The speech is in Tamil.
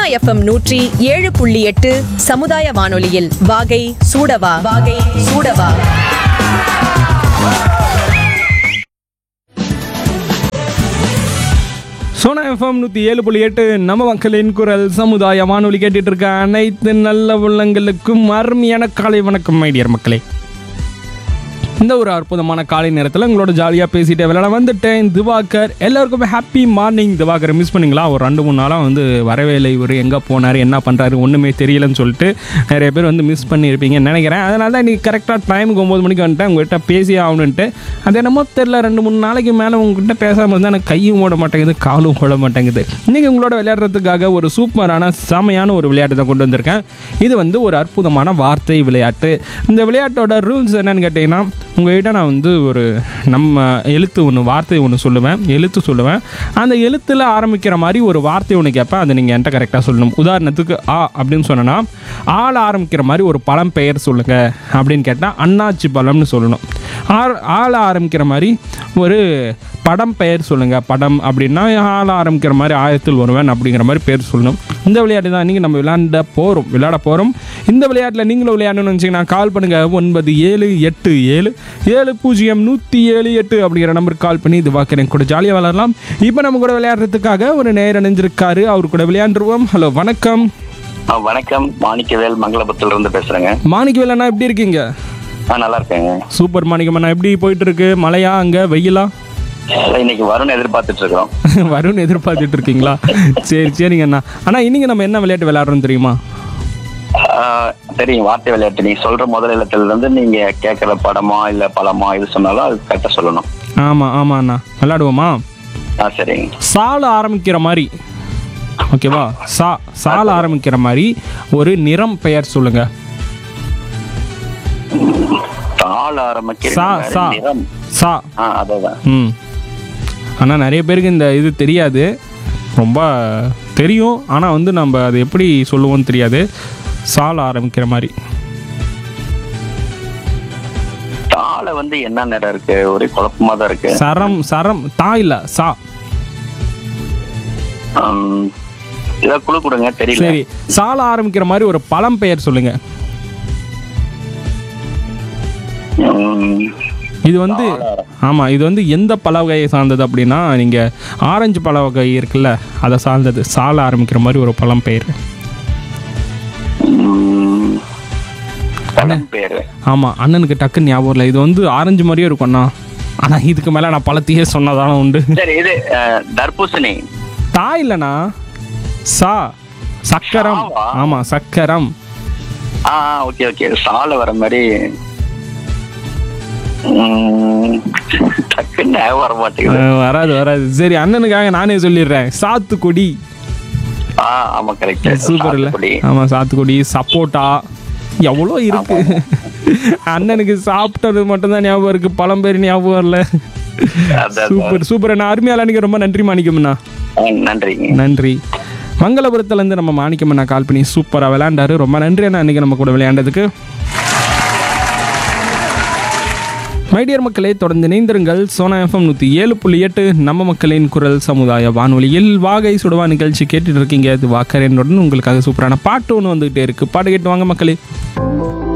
எஃப்எம் நூற்றி ஏழு புள்ளி எட்டு சமுதாய வானொலியில் வாகை சூடவா வாகை சூடவா சோனா எஃப்எம் நூற்றி ஏழு புள்ளி எட்டு நம்ம மக்களின் குரல் சமுதாய வானொலி கேட்டுட்டு இருக்க அனைத்து நல்ல உள்ளங்களுக்கும் அருமையான காலை வணக்கம் மைடியர் மக்களே இந்த ஒரு அற்புதமான காலை நேரத்தில் உங்களோட ஜாலியாக பேசிட்டு விளையாட வந்துட்டேன் திவாகர் எல்லாருக்குமே ஹாப்பி மார்னிங் திவாகர் மிஸ் பண்ணீங்களா ஒரு ரெண்டு மூணு நாளாக வந்து வரவே இல்லை இவர் எங்கே போனார் என்ன பண்ணுறாரு ஒன்றுமே தெரியலன்னு சொல்லிட்டு நிறைய பேர் வந்து மிஸ் பண்ணியிருப்பீங்கன்னு நினைக்கிறேன் அதனால தான் இன்றைக்கி கரெக்டாக டைமுக்கு ஒம்பது மணிக்கு வந்துட்டேன் உங்கள்கிட்ட பேசி ஆகணுன்ட்டு அது என்னமோ தெரில ரெண்டு மூணு நாளைக்கு மேலே உங்ககிட்ட பேசாமல் இருந்தால் எனக்கு கையும் ஓட மாட்டேங்குது காலும் ஓட மாட்டேங்குது இன்றைக்கி உங்களோட விளையாடுறதுக்காக ஒரு சூப்பரான செமையான ஒரு விளையாட்டு தான் கொண்டு வந்திருக்கேன் இது வந்து ஒரு அற்புதமான வார்த்தை விளையாட்டு இந்த விளையாட்டோட ரூல்ஸ் என்னன்னு கேட்டிங்கன்னா உங்கள்கிட்ட நான் வந்து ஒரு நம்ம எழுத்து ஒன்று வார்த்தை ஒன்று சொல்லுவேன் எழுத்து சொல்லுவேன் அந்த எழுத்தில் ஆரம்பிக்கிற மாதிரி ஒரு வார்த்தை ஒன்று கேட்பேன் அதை நீங்கள் என்கிட்ட கரெக்டாக சொல்லணும் உதாரணத்துக்கு ஆ அப்படின்னு சொன்னேன்னா ஆள் ஆரம்பிக்கிற மாதிரி ஒரு பழம் பெயர் சொல்லுங்கள் அப்படின்னு கேட்டால் அண்ணாச்சி பழம்னு சொல்லணும் ஆள் ஆள் ஆரம்பிக்கிற மாதிரி ஒரு படம் பெயர் சொல்லுங்கள் படம் அப்படின்னா ஆள் ஆரம்பிக்கிற மாதிரி ஆயத்தில் வருவேன் அப்படிங்கிற மாதிரி பேர் சொல்லணும் இந்த விளையாட்டு தான் இன்றைக்கி நம்ம விளையாண்ட போகிறோம் விளையாட போகிறோம் இந்த விளையாட்டில் நீங்களும் விளையாடணும்னு நினச்சிங்கன்னா கால் பண்ணுங்கள் ஒன்பது ஏழு எட்டு ஏழு ஏழு பூஜ்ஜியம் நூற்றி ஏழு எட்டு அப்படிங்கிற நம்பருக்கு கால் பண்ணி இது வாக்கிறேன் கூட ஜாலியாக விளையாடலாம் இப்போ நம்ம கூட விளையாடுறதுக்காக ஒரு நேரம் அணிஞ்சிருக்காரு அவர் கூட விளையாண்டுருவோம் ஹலோ வணக்கம் ஆ, வணக்கம் மாணிக்கவேல் மங்களபுரத்துல இருந்து பேசுறேங்க மாணிக்க வேலைண்ணா எப்படி இருக்கீங்க ஆ நல்லா இருக்கேங்க சூப்பர் மாணிக்கம்ண்ணா எப்படி போயிட்டு இருக்கு மழையா அங்கே வெயிலா இன்னைக்கு வரும்னு எதிர்பார்த்துட்டு இருக்கிறோம் வரும்னு எதிர்பார்த்துட்டு இருக்கீங்களா சரி சரிங்க அண்ணா அண்ணா இன்னைக்கு நம்ம என்ன விளையாட்டு விளையாடுறோம் தெரியுமா ஆ, தெரியும் வார்த்தை விளையாட்டு நீங்க சொல்ற முதல் எழுத்துல இருந்து நீங்க கேட்கற படமா இல்ல பழமா இது சொன்னாலும் அது கரெக்டா சொல்லணும் ஆமாம் ஆமாம் அண்ணா விளையாடுவோமா ஆ சரிங்க சால ஆரம்பிக்கிற மாதிரி ஓகேவா சா சால ஆரம்பிக்கிற மாதிரி ஒரு நிறம் பெயர் சொல்லுங்க தாள் ஆரம்பிக்கிற சா சா நிறம் சா ஆ அதான் ம் ஆனால் நிறைய பேருக்கு இந்த இது தெரியாது ரொம்ப தெரியும் ஆனால் வந்து நம்ம அது எப்படி சொல்லுவோம்னு தெரியாது சால ஆரம்பிக்கிற மாதிரி தாளை வந்து என்ன நிறம் இருக்கு ஒரே குழப்பமா தான் இருக்கு சரம் சரம் தா இல்லை சா ஆம், ஏதாவது குழு கொடுங்க தெரியல சரி சால ஆரம்பிக்கிற மாதிரி ஒரு பழம் பெயர் சொல்லுங்க ம், இது வந்து ஆமாம் இது வந்து எந்த பழ வகையை சார்ந்தது அப்படின்னா நீங்கள் ஆரஞ்சு பழ வகை இருக்குல்ல அதை சார்ந்தது சால ஆரம்பிக்கிற மாதிரி ஒரு பழம் பெயர் ம், படம் பேரு ஆமாம் அண்ணனுக்கு டக்குன்னு ஞாபகம் இல்லை இது வந்து ஆரஞ்சு மாதிரியே இருக்கும்ண்ணா ஆனால் இதுக்கு மேலே நான் பழத்தையே சொன்னதான உண்டு சரி இது ஆ, தர்பூசணி தா இல்லைண்ணா சா சக்கரம் சாவா? ஆமாம் சக்கரம் ஆ ஓகே ஓகே சால வர மாதிரி ம், டக்குன்னு ஞாபகம் வர மாட்டேங்குது அஹ், வராது வராது சரி அண்ணனுக்காக நானே சொல்லிடுறேன் சாத்துக்குடி ஆ ஆமா கரெக்ட் சூப்பர் இல்லை ஆமாம் சாத்துக்குடி சப்போட்டா எவ்வளோ இருக்கு அண்ணனுக்கு சாப்பிட்டது மட்டும்தான் ஞாபகம் இருக்கு பழம் பேர் ஞாபகம் வரல சூப்பர் சூப்பர் அண்ணா அருமையால அன்னைக்கு ரொம்ப நன்றி மாணிக்கம்ண்ணா நன்றிங்க நன்றி மங்களபுரத்துலேருந்து நம்ம மாணிக்கம்ண்ணா கால் பண்ணி சூப்பராக விளையாண்டாரு ரொம்ப நன்றி அண்ணா அன்னைக்கு நம்ம கூட விளையாண்டதுக்கு மைடியர் மக்களே தொடர்ந்து இணைந்திருங்கள் சோனா எஃப்எம் நூற்றி ஏழு புள்ளி எட்டு நம்ம மக்களின் குரல் சமுதாய வானொலியில் வாகை சுடுவா நிகழ்ச்சி கேட்டுட்டு இருக்கீங்க இது வாக்கரேனுடன் உங்களுக்காக சூப்பரான பாட்டு ஒன்று வந்துகிட்டே இருக்கு பாட்டு கேட்டு வாங்க மக்களே